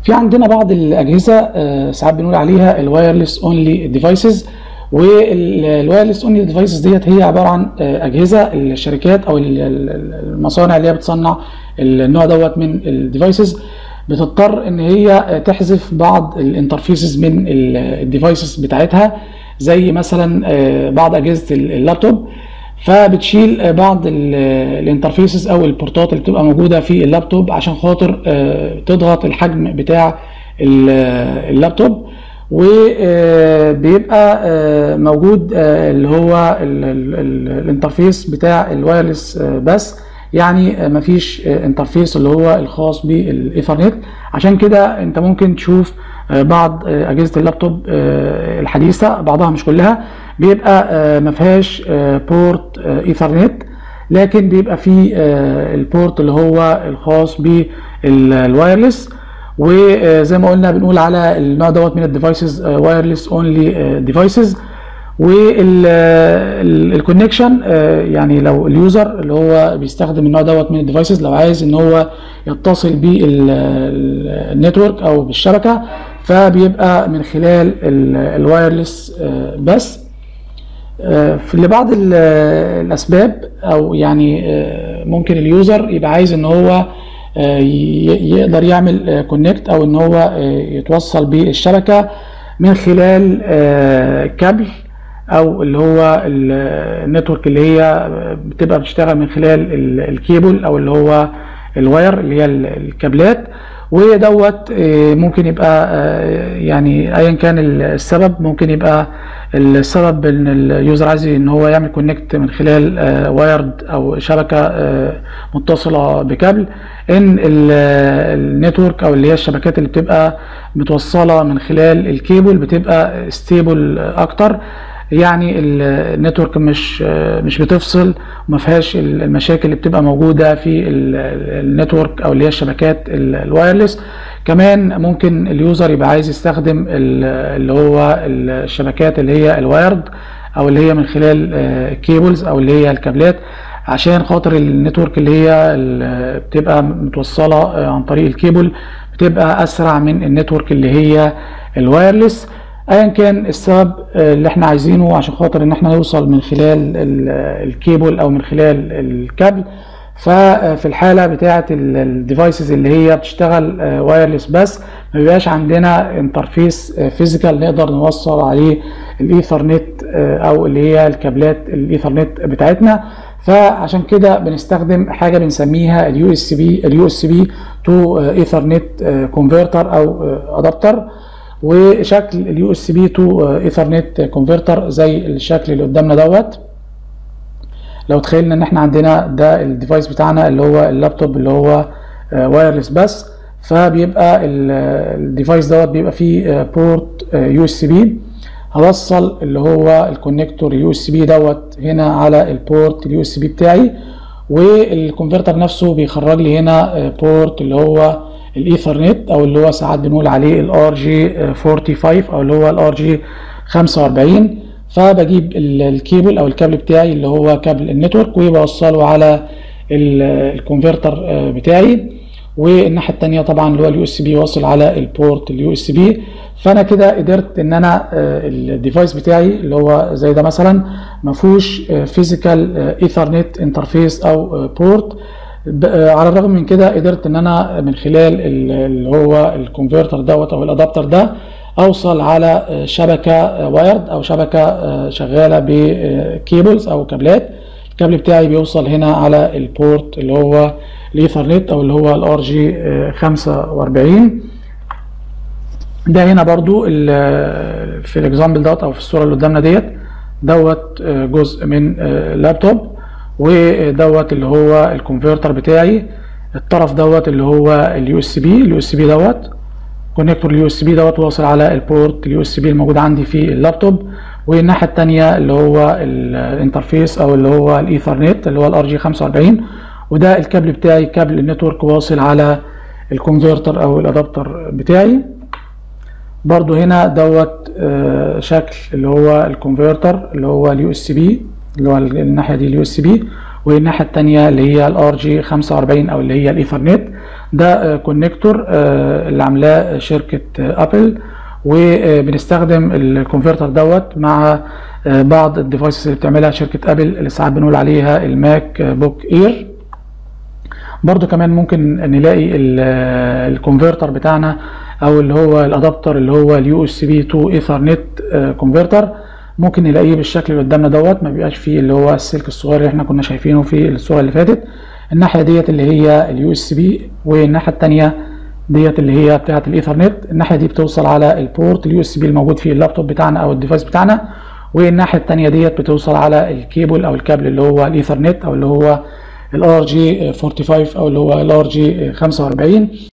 في عندنا بعض الاجهزه آه، ساعات بنقول عليها الوايرلس اونلي ديفايسز والوايرلس اونلي ديفايسز ديت هي عباره عن آه، اجهزه الشركات او ال- ال- المصانع اللي هي بتصنع النوع دوت من الديفايسز بتضطر ان هي تحذف بعض الانترفيسز من الديفايسز بتاعتها زي مثلا آه، بعض اجهزه اللابتوب فبتشيل آه، بعض ال- الانترفيسز او البورتات اللي بتبقى موجوده في اللابتوب عشان خاطر آه، تضغط الحجم بتاع ال- اللابتوب وبيبقى موجود آه، اللي هو ال- ال- ال- الانترفيس بتاع الوايرلس آه، بس يعني آه، مفيش آه، انترفيس اللي هو الخاص بالايثرنت عشان كده انت ممكن تشوف آه، بعض آه، اجهزه اللابتوب آه، الحديثه بعضها مش كلها بيبقى آه، ما فيهاش آه، بورت آه، ايثرنت لكن بيبقى فيه آه، البورت اللي هو الخاص بالوايرلس وزي ما قلنا بنقول على النوع دوت من الديفايسز وايرلس اونلي ديفايسز والكونكشن يعني لو اليوزر اللي هو بيستخدم النوع دوت من الديفايسز لو عايز ان هو يتصل بالنتورك او بالشبكه فبيبقى من خلال الوايرلس بس آه، في لبعض ال- الاسباب او يعني آه، ممكن اليوزر يبقى عايز ان هو آه، ي- يقدر يعمل كونكت او ان هو آه، يتوصل بالشبكه من خلال آه، كابل او اللي هو ال- النتورك اللي هي بتبقى بتشتغل من خلال ال- الكيبل او اللي هو الواير اللي هي ال- الكابلات ودوت آه، ممكن يبقى آه، يعني ايا كان السبب ممكن يبقى السبب ان اليوزر عايز ان هو يعمل كونكت من خلال وايرد او شبكه آه، متصله بكابل ان ال- النتورك او اللي هي الشبكات اللي بتبقى متوصله من خلال الكيبل بتبقى ستيبل اكتر يعني ال- النتورك مش مش بتفصل وما فيهاش المشاكل اللي بتبقى موجوده في ال- النتورك او اللي هي الشبكات ال- الوايرلس كمان ممكن اليوزر يبقى عايز يستخدم ال- اللي هو الشبكات اللي هي الوايرد او اللي هي من خلال كيبلز او اللي هي الكابلات عشان خاطر النتورك اللي هي ال- بتبقى متوصله آه، عن طريق الكيبل بتبقى اسرع من النتورك اللي هي الوايرلس ايا كان السبب آه، اللي احنا عايزينه عشان خاطر ان احنا نوصل من خلال ال- الكيبل او من خلال الكابل ففي الحاله بتاعه الديفايسز اللي هي بتشتغل وايرلس بس ما بيبقاش عندنا انترفيس فيزيكال نقدر نوصل عليه الايثرنت آه، او اللي هي الكابلات الايثرنت بتاعتنا فعشان كده بنستخدم حاجه بنسميها اليو اس بي اليو اس بي تو ايثرنت كونفرتر او ادابتر وشكل اليو اس بي تو ايثرنت كونفرتر زي الشكل اللي قدامنا دوت لو تخيلنا ان احنا عندنا ده الديفايس بتاعنا اللي هو اللابتوب اللي هو وايرلس بس فبيبقى ال- الديفايس دوت بيبقى فيه بورت يو اس بي هوصل اللي هو الكونكتور يو اس بي دوت هنا على البورت اليو اس بي بتاعي والكونفرتر نفسه بيخرج لي هنا بورت اللي هو الايثرنت او اللي هو ساعات بنقول عليه الار جي 45 او اللي هو الار جي 45 فبجيب ال- الكيبل او الكابل بتاعي اللي هو كابل النتورك وبوصله على ال- الكونفرتر آه، بتاعي والناحيه الثانيه طبعا اللي هو اليو اس بي واصل على البورت اليو اس بي فانا كده قدرت ان انا آه، الديفايس بتاعي اللي هو زي ده مثلا ما فيهوش فيزيكال ايثرنت انترفيس او بورت على الرغم من كده قدرت ان انا من خلال ال- اللي هو الكونفرتر دوت او الادابتر ده اوصل على آه، شبكه وايرد او شبكه آه، شغاله بكيبلز او كابلات الكابل بتاعي بيوصل هنا على البورت اللي هو الايثرنت او اللي هو الار جي 45 ده هنا برضو ال- في الاكزامبل دوت او في الصوره اللي قدامنا ديت دوت آه، جزء من آه، لابتوب ودوت اللي هو الكونفرتر بتاعي الطرف دوت اللي هو اليو اس بي اليو اس بي دوت كونكتور اليو اس بي دوت واصل على البورت اليو اس بي الموجود عندي في اللابتوب والناحيه الثانيه اللي هو الانترفيس او اللي هو الايثرنت اللي هو الار جي 45 وده الكابل بتاعي كابل النتورك واصل على الكونفرتر او الادابتر بتاعي برضو هنا دوت آه، شكل اللي هو الكونفرتر اللي هو اليو اس بي اللي هو الناحيه دي اليو اس بي والناحيه الثانيه اللي هي الار جي 45 او اللي هي الايثرنت ده كونكتور اللي عاملاه شركه ابل وبنستخدم الكونفرتر دوت مع بعض الديفايسز اللي بتعملها شركه ابل اللي ساعات بنقول عليها الماك بوك اير برضو كمان ممكن نلاقي الكونفرتر بتاعنا او اللي هو الادابتر اللي هو اليو اس بي تو ايثرنت كونفرتر ممكن نلاقيه بالشكل اللي قدامنا دوت ما بيبقاش فيه اللي هو السلك الصغير اللي احنا كنا شايفينه في الصوره اللي فاتت الناحيه ديت اللي هي اليو اس بي والناحيه الثانيه ديت اللي هي بتاعه الايثرنت الناحيه دي بتوصل على البورت اليو اس بي الموجود في اللابتوب بتاعنا او الديفايس بتاعنا والناحيه الثانيه ديت بتوصل على الكيبل او الكابل اللي هو الايثرنت او اللي هو الار جي 45 او اللي هو الار جي 45